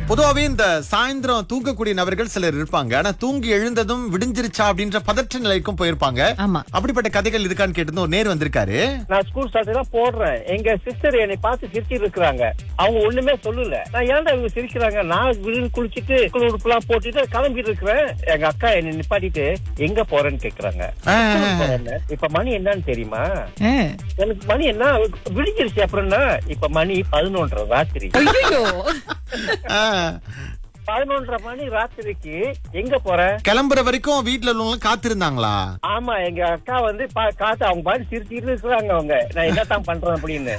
பொதுவாவே இந்த சாயந்தரம் தூங்கக்கூடிய நபர்கள் சிலர் இருப்பாங்க ஆனா தூங்கி எழுந்ததும் விடிஞ்சிருச்சா அப்படின்ற பதற்ற நிலைக்கும் போயிருப்பாங்க ஆமா அப்படிப்பட்ட கதைகள் இருக்கான்னு கேட்டு ஒரு நேர் வந்திருக்காரு நான் ஸ்கூல் ஸ்டார்ட் தான் போடுறேன் எங்க சிஸ்டர் என்னை பார்த்து சிரிச்சிட்டு இருக்கிறாங்க அவங்க ஒண்ணுமே சொல்லல நான் ஏன்டா இவங்க சிரிக்கிறாங்க நான் விழுந்து குளிச்சிட்டு ஸ்கூல் உடுப்புலாம் போட்டுட்டு கிளம்பிட்டு இருக்கிறேன் எங்க அக்கா என்னை நிப்பாட்டிட்டு எங்க போறேன்னு கேக்குறாங்க ஆ, ஸ்கூலுக்கு போறேன்னு. இப்ப மணி என்னன்னு தெரியுமா ஆ. எனக்கு மணி என்ன விடிஞ்சிருச்சு அப்புறம்னா இப்ப மணி பதினொன்றரை ராத்திரி ஐயையோ. ஆ. பதினொன்றரை மணி ராத்திரிக்கு எங்க போற கிளம்புற வரைக்கும் வீட்டுல உள்ளவங்க காத்திருந்தாங்களா ஆமா எங்க அக்கா வந்து பா- காத்து அவங்க பாட்டு சிரிச்சிட்டு இருக்கிறாங்க அவங்க நான் என்னத்தான் பண்றேன் அப்படின்னு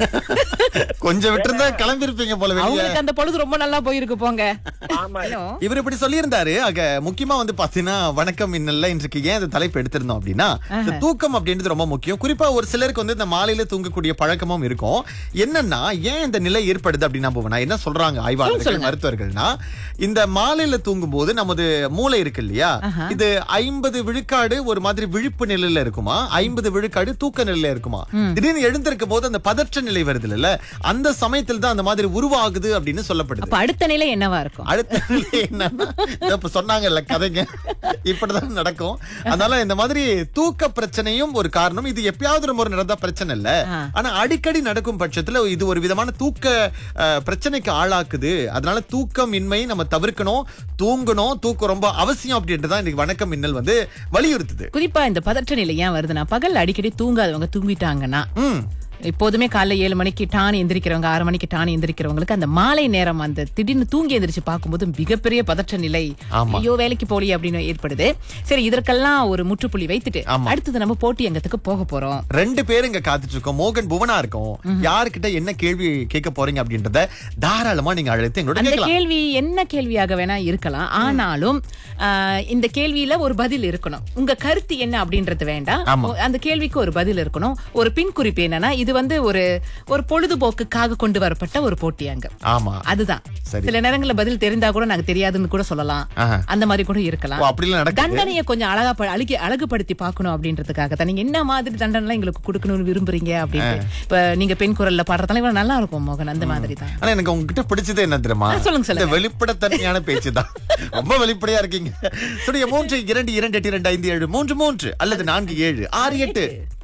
கொஞ்சம் விட்டுருந்தா கிளம்பி இருப்பீங்க போல வெளியே அவங்களுக்கு அந்த பொழுது ரொம்ப நல்லா போயிருக்கு போங்க ஆமா ஹலோ. இவர் இப்படி சொல்லியிருந்தாரு ஆக முக்கியமா வந்து பாத்தீங்கன்னா வணக்கம் இன்னல்ல இன்றைக்கு ஏன் இந்த தலைப்பு எடுத்திருந்தோம் அப்படின்னா இந்த தூக்கம் அப்படின்றது ரொம்ப முக்கியம் குறிப்பா ஒரு சிலருக்கு வந்து இந்த மாலையில தூங்கக்கூடிய பழக்கமும் இருக்கும் என்னன்னா ஏன் இந்த நிலை ஏற்படுது அப்படின்னா போவனா என்ன சொல்றாங்க ஆய்வாளர்கள் மருத்துவர்கள்னா இந்த மாலையில தூங்கும் போது நமது மூளை இருக்கு இல்லையா இது ஐம்பது விழுக்காடு ஒரு மாதிரி விழிப்பு நிலையில இருக்குமா ஐம்பது விழுக்காடு தூக்க நிலையில இருக்குமா திடீர்னு எழுந்திருக்கும் போது அந்த பதற்ற நிலை வருது இல்ல அந்த சமயத்தில் தான் அந்த மாதிரி உருவாகுது அப்படின்னு சொல்லப்படுது அப்ப அடுத்த நிலை என்னவா இருக்கும் அடுத்த நிலை என்னன்னா இதோ இப்ப சொன்னாங்கல்ல கதைங்க இப்படிதான் நடக்கும் அதனால இந்த மாதிரி தூக்க பிரச்சனையும் ஒரு காரணம் இது எப்பயாவது ஒரு முறை நடந்தா பிரச்சனை இல்ல ஆ. ஆனா அடிக்கடி நடக்கும் பட்சத்துல இது ஒரு விதமான தூக்க அஹ், பிரச்சனைக்கு ஆளாக்குது அதனால தூக்கம் இன்மை நம்ம தவிர்க்கணும் தூங்கணும் தூக்கம் ரொம்ப அவசியம் அப்படின்ட்டு தான் இன்னைக்கு வணக்கம் மின்னல் வந்து வலியுறுத்துது குறிப்பா இந்த பதற்ற நிலை ஏன் வருதுன்னா பகல் அடிக்கடி தூங்காதவங்க தூங்கிட்டாங்கன்னா ம் எப்போதுமே காலைல ஏழு மணிக்கு டான் எந்திரிக்கிறவங்க ஆறு மணிக்கு டான் எந்திரிக்கிறவங்களுக்கு அந்த மாலை நேரம் அந்த திடீர்னு தூங்கி எந்திரிச்சு பார்க்கும்போது மிகப்பெரிய பதற்ற நிலை ஆமா. ஐயோ வேலைக்கு போலியே அப்படின்னு ஏற்படுது சரி இதற்கெல்லாம் ஒரு முற்றுப்புள்ளி வைத்துட்டு ஆமா. அடுத்தது நம்ம போட்டி அங்கத்துக்கு போக போறோம் ரெண்டு பேரும் இங்க காத்துட்டு இருக்கோம் மோகன் புவனா இருக்கோம் யாருக்கிட்ட என்ன கேள்வி கேட்க போறீங்க அப்படின்றத தாராளமா நீங்க அழைத்து எங்களோட அந்த கேட்கலாம் கேள்வி என்ன கேள்வியாக வேணா இருக்கலாம் ஆனாலும் ஆஹ், இந்த கேள்வியில ஒரு பதில் இருக்கணும் உங்க கருத்து என்ன அப்படின்றது வேண்டாம் ஆமா. அந்த கேள்விக்கு ஒரு பதில் இருக்கணும் ஒரு பின் குறிப்பு என்னன்னா இது வந்து ஒரு ஒரு பொழுதுபோக்குக்காக கொண்டு வரப்பட்ட ஒரு போட்டி அங்க ஆமா அதுதான் சரி. சில நேரங்கள்ல பதில் தெரிந்தா கூட நாங்க தெரியாதுன்னு கூட சொல்லலாம் ஆஹா. அந்த மாதிரி கூட ஓ, இருக்கலாம் அப்படிலாம் நடக்குது தண்டனையை கொஞ்சம் அழகா ப- அழகி அழகுபடுத்தி பார்க்கணும் அப்படின்றதுக்காக தான் நீங்க என்ன மாதிரி தண்டனை எங்களுக்கு கொடுக்கணும்னு விரும்புறீங்க அப்படின்னு இப்ப நீங்க பெண் குரல்ல பாடுறதால இவ்வளவு நல்லா இருக்கும் மோகன் அந்த மாதிரி தான் ஆனா எனக்கு உங்ககிட்ட பிடிச்சது என்ன தெரியுமா ஆ, சொல்லுங்க, சொல்லுங்க. இந்த வெளிப்படைத்தன்மையான பேச்சு தான் ரொம்ப வெளிப்படையா இருக்கீங்க சுடைய மூன்று இரண்டு இரண்டு எட்டு இரண்டு ஐந்து ஏழு மூன்று மூன்று அல்லது நான்கு ஏழு ஆறு எட்டு